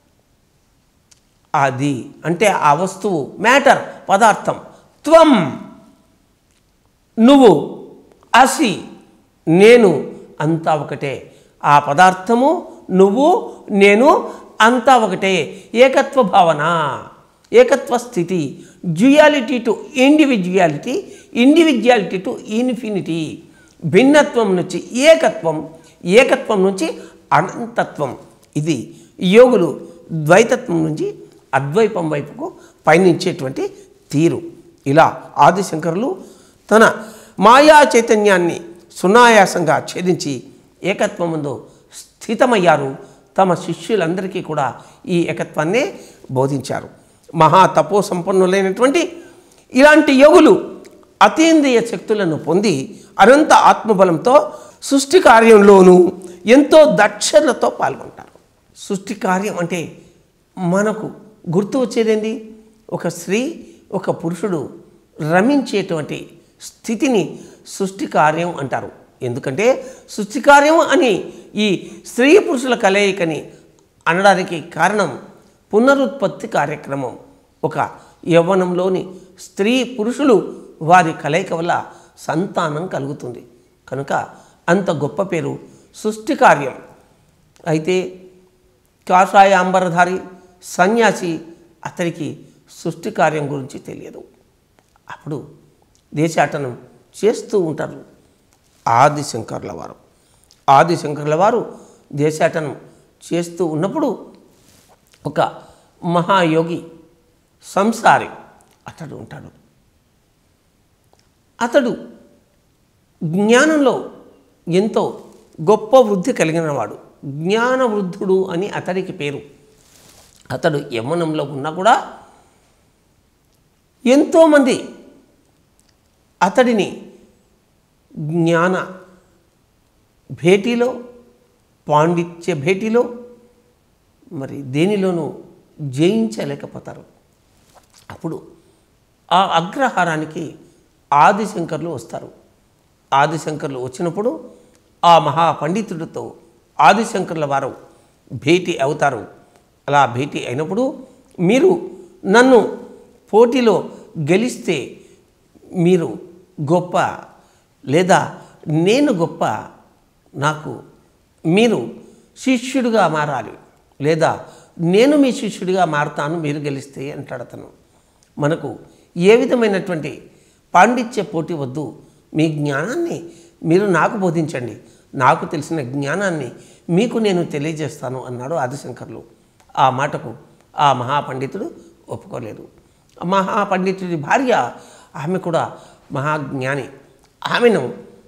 అది అంటే ఆ వస్తువు మ్యాటర్ పదార్థం త్వం నువ్వు అసి నేను అంతా ఒకటే ఆ పదార్థము నువ్వు నేను అంతా ఒకటే ఏకత్వ భావన ఏకత్వ స్థితి duality to individuality individuality to infinity భిన్నత్వం నుంచి ఏకత్వం ఏకత్వం నుంచి అనంతత్వం ఇది యోగులు ద్వైతత్వం నుంచి అద్వైపం వైపుకు పయనించేటువంటి తీరు ఇలా ఆదిశంకరులు తన మాయా చైతన్యాన్ని సునాయాసంగా ఛేదించి ఏకత్వముందు స్థితమయ్యారు తమ శిష్యులందరికీ కూడా ఈ ఏకత్వాన్నే బోధించారు మహా తపో సంపన్నులైనటువంటి ఇలాంటి యోగులు అతీంద్రియ శక్తులను పొంది అనంత ఆత్మబలంతో సృష్టి కార్యంలోనూ ఎంతో దక్షతతో పాల్గొంటారు సృష్టి కార్యం అంటే మనకు గుర్తు వచ్చేదేంటి ఒక స్త్రీ ఒక పురుషుడు రమించేటువంటి స్థితిని సృష్టి కార్యం అంటారు ఎందుకంటే సృష్టి కార్యం అని ఈ స్త్రీ పురుషుల కలయికని అనడానికి కారణం పునరుత్పత్తి కార్యక్రమం ఒక యవ్వనంలోని స్త్రీ పురుషులు వారి కలయిక వల్ల సంతానం కలుగుతుంది కనుక అంత గొప్ప పేరు సృష్టి కార్యం అయితే కాషాయ అంబరధారి సన్యాసి అతనికి సృష్టి కార్యం గురించి తెలియదు అప్పుడు దేశాటనం చేస్తూ ఉంటారు ఆదిశంకర్ల వారు ఆదిశంకర్ల వారు దేశాటనం చేస్తూ ఉన్నప్పుడు ఒక మహాయోగి సంసారి అతడు ఉంటాడు అతడు జ్ఞానంలో ఎంతో గొప్ప వృద్ధి కలిగినవాడు జ్ఞాన వృద్ధుడు అని అతడికి పేరు అతడు యవ్వనంలో ఉన్నా కూడా ఎంతోమంది అతడిని జ్ఞాన భేటీలో పాండిత్య భేటీలో మరి దేనిలోనూ జయించలేకపోతారు అప్పుడు ఆ అగ్రహారానికి ఆదిశంకర్లు వస్తారు ఆదిశంకర్లు వచ్చినప్పుడు ఆ మహాపండితుడితో ఆదిశంకర్ల వారు భేటీ అవుతారు అలా భేటీ అయినప్పుడు మీరు నన్ను పోటీలో గెలిస్తే మీరు గొప్ప లేదా నేను గొప్ప నాకు మీరు శిష్యుడిగా మారాలి లేదా నేను మీ శిష్యుడిగా మారుతాను మీరు గెలిస్తే అంటాడు అతను మనకు ఏ విధమైనటువంటి పాండిత్య పోటీ వద్దు మీ జ్ఞానాన్ని మీరు నాకు బోధించండి నాకు తెలిసిన జ్ఞానాన్ని మీకు నేను తెలియజేస్తాను అన్నాడు ఆదిశంకర్లు ఆ మాటకు ఆ మహాపండితుడు ఒప్పుకోలేదు ఆ మహాపండితుడి భార్య ఆమె కూడా మహాజ్ఞాని ఆమెను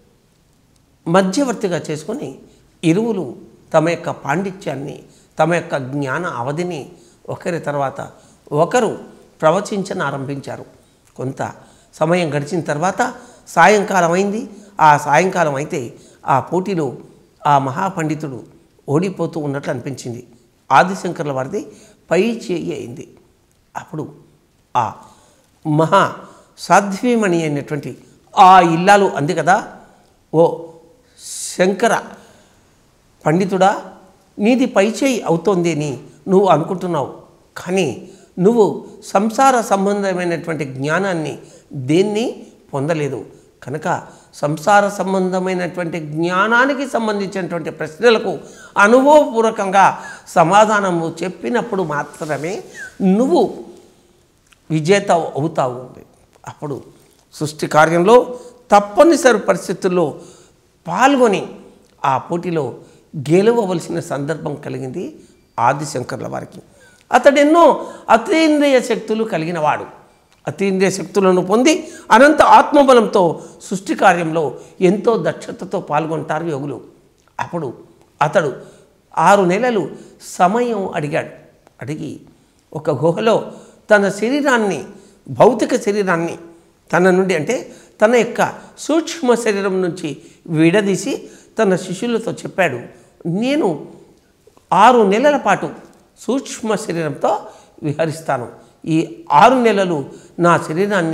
మధ్యవర్తిగా చేసుకొని ఇరువులు తమ యొక్క పాండిత్యాన్ని తమ యొక్క జ్ఞాన అవధిని ఒకరి తర్వాత ఒకరు ప్రవచించన ఆరంభించారు కొంత సమయం గడిచిన తర్వాత సాయంకాలం అయింది ఆ సాయంకాలం అయితే ఆ పోటీలో ఆ మహాపండితుడు ఓడిపోతూ ఉన్నట్లు అనిపించింది ఆదిశంకర్ల వారిది పై చేయి అయింది అప్పుడు ఆ మహా సాధ్వీమణి అయినటువంటి ఆ ఇల్లాలు అంది కదా ఓ శంకర పండితుడా నీది పైచేయి అవుతోంది అని నువ్వు అనుకుంటున్నావు కానీ నువ్వు సంసార సంబంధమైనటువంటి జ్ఞానాన్ని దేన్ని పొందలేదు కనుక సంసార సంబంధమైనటువంటి జ్ఞానానికి సంబంధించినటువంటి ప్రశ్నలకు అనుభవపూర్వకంగా సమాధానము చెప్పినప్పుడు మాత్రమే నువ్వు విజేత అవుతావు అప్పుడు సృష్టి కార్యంలో తప్పనిసరి పరిస్థితుల్లో పాల్గొని ఆ పోటీలో గెలవవలసిన సందర్భం కలిగింది ఆదిశంకర్ల వారికి అతడు ఎన్నో అతీంద్రియ శక్తులు కలిగినవాడు అతీంద్రియ శక్తులను పొంది అనంత ఆత్మబలంతో సృష్టి కార్యంలో ఎంతో దక్షతతో పాల్గొంటారు యోగులు అప్పుడు అతడు ఆరు నెలలు సమయం అడిగాడు అడిగి ఒక గుహలో తన శరీరాన్ని భౌతిక శరీరాన్ని తన నుండి అంటే తన యొక్క సూక్ష్మ శరీరం నుంచి విడదీసి తన శిష్యులతో చెప్పాడు నేను ఆరు నెలల పాటు సూక్ష్మ శరీరంతో విహరిస్తాను ఈ ఆరు నెలలు నా శరీరాన్ని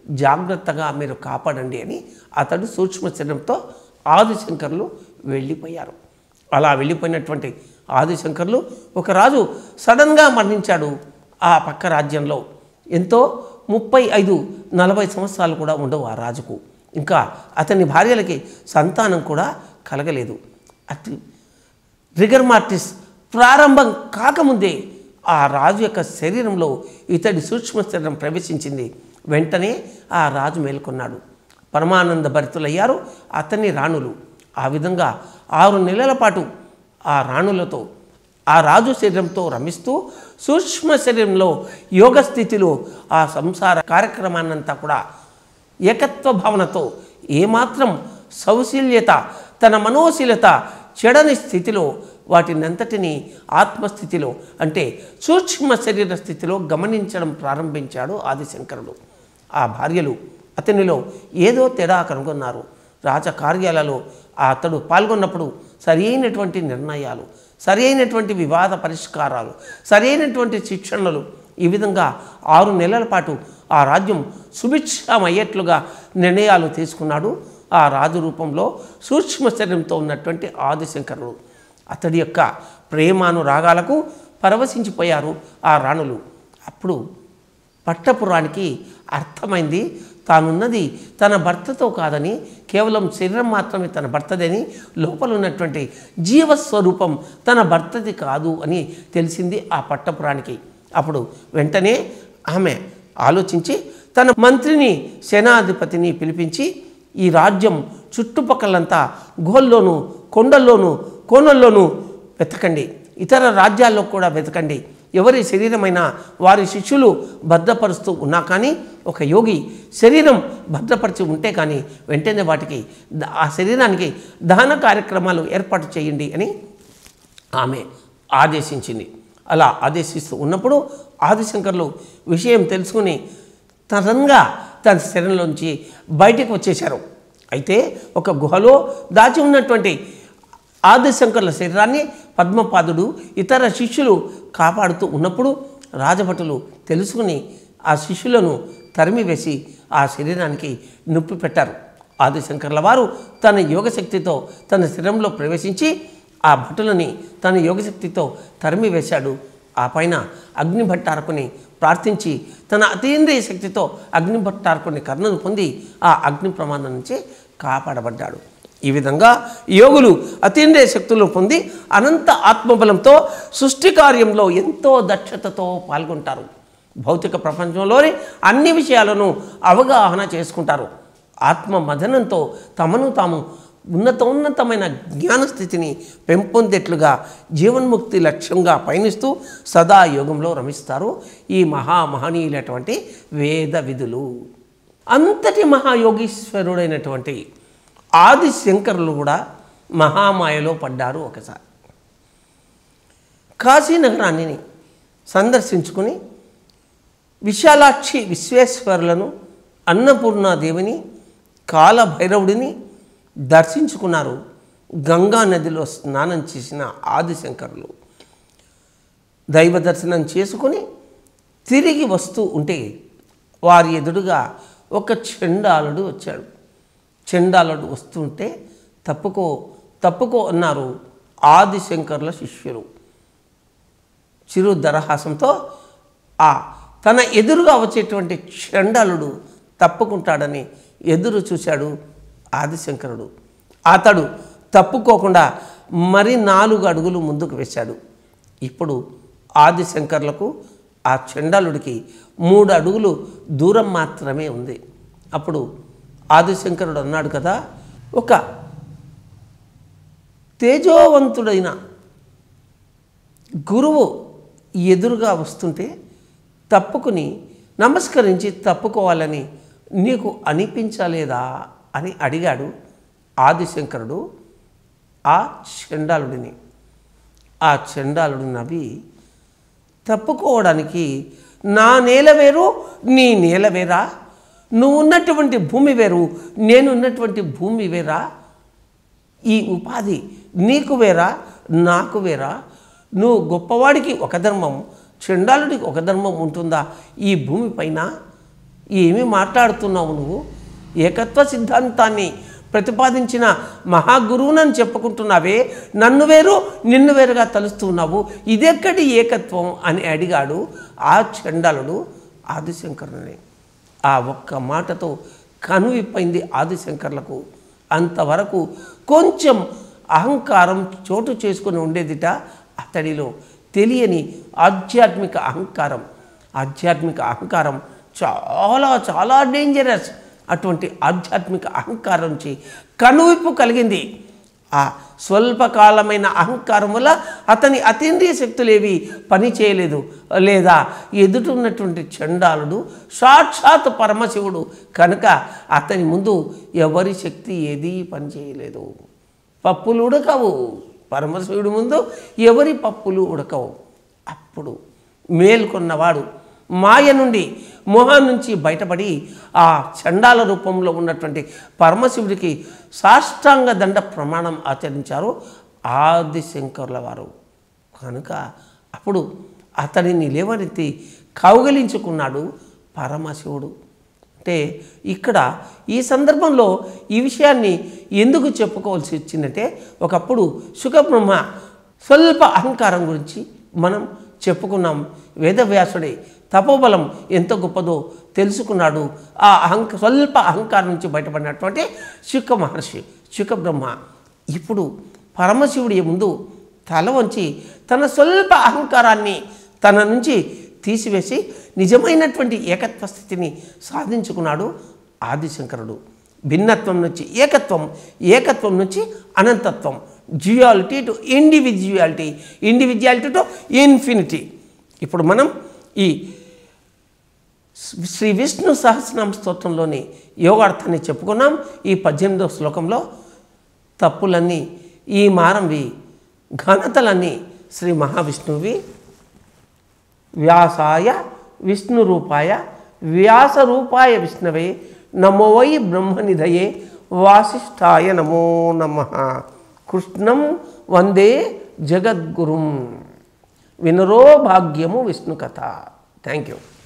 జాగ్రత్తగా మీరు కాపాడండి అని అతడు సూక్ష్మ శరీరంతో ఆదిశంకర్లు వెళ్ళిపోయారు అలా వెళ్ళిపోయినటువంటి ఆదిశంకర్లు ఒక రాజు సడన్గా మరణించాడు ఆ పక్క రాజ్యంలో ఎంతో ముప్పై ఐదు నలభై సంవత్సరాలు కూడా ఉండవు ఆ రాజుకు ఇంకా అతని భార్యలకి సంతానం కూడా కలగలేదు అతి రిగర్ మార్టిస్ ప్రారంభం కాకముందే ఆ రాజు యొక్క శరీరంలో ఇతడి సూక్ష్మ శరీరం ప్రవేశించింది వెంటనే ఆ రాజు మేల్కొన్నాడు పరమానంద భరితులయ్యారు అతని రాణులు ఆ విధంగా ఆరు నెలల పాటు ఆ రాణులతో ఆ రాజు శరీరంతో రమిస్తూ సూక్ష్మ శరీరంలో యోగ స్థితిలో ఆ సంసార కార్యక్రమాన్నంతా కూడా ఏకత్వ భావనతో ఏమాత్రం సౌశీల్యత తన మనోశీలత చెడని స్థితిలో వాటినంతటినీ ఆత్మస్థితిలో అంటే సూక్ష్మ శరీర స్థితిలో గమనించడం ప్రారంభించాడు ఆదిశంకరుడు ఆ భార్యలు అతనిలో ఏదో తేడా కనుగొన్నారు రాజకార్యాలలో ఆ అతడు పాల్గొన్నప్పుడు సరైనటువంటి నిర్ణయాలు సరైనటువంటి వివాద పరిష్కారాలు సరైనటువంటి శిక్షణలు ఈ విధంగా ఆరు నెలల పాటు ఆ రాజ్యం సుభిక్షమయ్యేట్లుగా నిర్ణయాలు తీసుకున్నాడు ఆ రాజు రూపంలో సూక్ష్మ శరీరంతో ఉన్నటువంటి ఆదిశంకరుడు అతడి యొక్క ప్రేమానురాగాలకు పరవశించిపోయారు ఆ రాణులు అప్పుడు పట్టపురానికి అర్థమైంది తానున్నది తన భర్తతో కాదని కేవలం శరీరం మాత్రమే తన భర్తదని లోపల ఉన్నటువంటి జీవస్వరూపం తన భర్తది కాదు అని తెలిసింది ఆ పట్టపురానికి అప్పుడు వెంటనే ఆమె ఆలోచించి తన మంత్రిని సేనాధిపతిని పిలిపించి ఈ రాజ్యం చుట్టుపక్కలంతా గుహల్లోనూ కొండల్లోనూ కోనల్లోనూ వెతకండి ఇతర రాజ్యాల్లో కూడా వెతకండి ఎవరి శరీరమైనా వారి శిష్యులు భద్రపరుస్తూ ఉన్నా కానీ ఒక యోగి శరీరం భద్రపరిచి ఉంటే కానీ వెంటనే వాటికి ద- ఆ శరీరానికి దహన కార్యక్రమాలు ఏర్పాటు చేయండి అని ఆమె ఆదేశించింది అలా ఆదేశిస్తూ ఉన్నప్పుడు ఆదిశంకర్లు విషయం తెలుసుకుని తరంగా తన శరీరంలోంచి బయటికి వచ్చేశారు అయితే ఒక గుహలో దాచి ఉన్నటువంటి ఆదిశంకర్ల శరీరాన్ని పద్మపాదుడు ఇతర శిష్యులు కాపాడుతూ ఉన్నప్పుడు రాజభటులు తెలుసుకుని ఆ శిష్యులను తరిమివేసి ఆ శరీరానికి నొప్పి పెట్టారు ఆదిశంకర్ల వారు తన యోగశక్తితో తన శరీరంలో ప్రవేశించి ఆ భటులని తన యోగశక్తితో తరిమివేశాడు ఆ పైన అగ్నిభట్టారకుని ప్రార్థించి తన అతీంద్రియ శక్తితో అగ్నిభట్టారకుని కర్ణను పొంది ఆ అగ్ని ప్రమాదం నుంచి కాపాడబడ్డాడు ఈ విధంగా యోగులు అతీంద్రియ శక్తులు పొంది అనంత ఆత్మబలంతో సృష్టి కార్యంలో ఎంతో దక్షతతో పాల్గొంటారు భౌతిక ప్రపంచంలోని అన్ని విషయాలను అవగాహన చేసుకుంటారు ఆత్మ మదనంతో తమను తాము ఉన్నతోన్నతమైన జ్ఞానస్థితిని పెంపొందేట్లుగా జీవన్ముక్తి లక్ష్యంగా పయనిస్తూ సదా యోగంలో రమిస్తారు ఈ మహామహనీయులైనటువంటి వేద విధులు అంతటి మహాయోగీశ్వరుడైనటువంటి ఆది శంకరులు కూడా మహామాయలో పడ్డారు ఒకసారి కాశీ నగరాన్ని సందర్శించుకుని విశాలాక్షి విశ్వేశ్వరులను అన్నపూర్ణాదేవిని కాలభైరవుడిని దర్శించుకున్నారు గంగా నదిలో స్నానం చేసిన ఆదిశంకరులు దైవ దర్శనం చేసుకుని తిరిగి వస్తూ ఉంటే వారి ఎదురుగా ఒక చెండాలుడు వచ్చాడు చెండాలుడు వస్తుంటే తప్పుకో తప్పుకో అన్నారు ఆదిశంకర్ల శిష్యులు చిరు దరహాసంతో ఆ తన ఎదురుగా వచ్చేటువంటి చండాలుడు తప్పుకుంటాడని ఎదురు చూశాడు ఆదిశంకరుడు అతడు తప్పుకోకుండా మరి నాలుగు అడుగులు ముందుకు వేశాడు ఇప్పుడు ఆదిశంకర్లకు ఆ చండాలుడికి మూడు అడుగులు దూరం మాత్రమే ఉంది అప్పుడు ఆదిశంకరుడు అన్నాడు కదా ఒక తేజోవంతుడైన గురువు ఎదురుగా వస్తుంటే తప్పుకుని నమస్కరించి తప్పుకోవాలని నీకు అనిపించలేదా అని అడిగాడు ఆదిశంకరుడు ఆ చండాలుడిని ఆ చండాలుడు నవ్వి తప్పుకోవడానికి నా నేల వేరు నీ నేల వేరా నువ్వు ఉన్నటువంటి భూమి వేరు నేను ఉన్నటువంటి భూమి వేరా ఈ ఉపాధి నీకు వేరా నాకు వేరా నువ్వు గొప్పవాడికి ఒక ధర్మం చండాలుడికి ఒక ధర్మం ఉంటుందా ఈ భూమిపైన ఏమి మాట్లాడుతున్నావు నువ్వు ఏకత్వ సిద్ధాంతాన్ని ప్రతిపాదించిన మహాగురువునని చెప్పుకుంటున్నావే నన్ను వేరు నిన్ను వేరుగా తలుస్తున్నావు ఇదెక్కడి ఏకత్వం అని అడిగాడు ఆ చండాలుడు ఆదిశంకరుని ఆ ఒక్క మాటతో కనువిప్పైంది ఆదిశంకర్లకు అంతవరకు కొంచెం అహంకారం చోటు చేసుకుని ఉండేదిట అతడిలో తెలియని ఆధ్యాత్మిక అహంకారం ఆధ్యాత్మిక అహంకారం చాలా చాలా డేంజరస్ అటువంటి ఆధ్యాత్మిక అహంకారం నుంచి కనువిప్పు కలిగింది ఆ స్వల్పకాలమైన అహంకారం వల్ల అతని అతీంద్రియ శక్తులేవి పని చేయలేదు లేదా ఎదుటున్నటువంటి చండాలుడు సాక్షాత్ పరమశివుడు కనుక అతని ముందు ఎవరి శక్తి ఏదీ పని చేయలేదు పప్పులు ఉడకవు పరమశివుడి ముందు ఎవరి పప్పులు ఉడకవు అప్పుడు మేల్కొన్నవాడు మాయ నుండి మోహం నుంచి బయటపడి ఆ చండాల రూపంలో ఉన్నటువంటి పరమశివుడికి సాష్టాంగ దండ ప్రమాణం ఆచరించారు ఆదిశంకరుల వారు కనుక అప్పుడు అతడిని లేవనెత్తి కౌగలించుకున్నాడు పరమశివుడు అంటే ఇక్కడ ఈ సందర్భంలో ఈ విషయాన్ని ఎందుకు చెప్పుకోవాల్సి వచ్చిందంటే ఒకప్పుడు సుఖబ్రహ్మ స్వల్ప అహంకారం గురించి మనం చెప్పుకున్నాం వేదవ్యాసుడే తపోబలం ఎంత గొప్పదో తెలుసుకున్నాడు ఆ అహంక స్వల్ప అహంకారం నుంచి బయటపడినటువంటి శుక మహర్షి శుక బ్రహ్మ ఇప్పుడు పరమశివుడి ముందు తల వంచి తన స్వల్ప అహంకారాన్ని తన నుంచి తీసివేసి నిజమైనటువంటి ఏకత్వ స్థితిని సాధించుకున్నాడు ఆదిశంకరుడు భిన్నత్వం నుంచి ఏకత్వం ఏకత్వం నుంచి అనంతత్వం duality to individuality individuality to infinity ఇప్పుడు మనం ఈ శ్రీ విష్ణు సహస్రనామ స్తోత్రంలోని యోగార్థాన్ని చెప్పుకున్నాం ఈ పద్దెనిమిదో శ్లోకంలో తప్పులన్నీ ఈ మారంవి ఘనతలన్నీ శ్రీ మహావిష్ణువి వ్యాసాయ విష్ణు రూపాయ వ్యాస రూపాయ విష్ణవే నమో వై బ్రహ్మనిధయే వాసిష్ఠాయ నమో నమ కృష్ణం వందే జగద్గురుం వినరో భాగ్యము విష్ణు కథ థ్యాంక్ యూ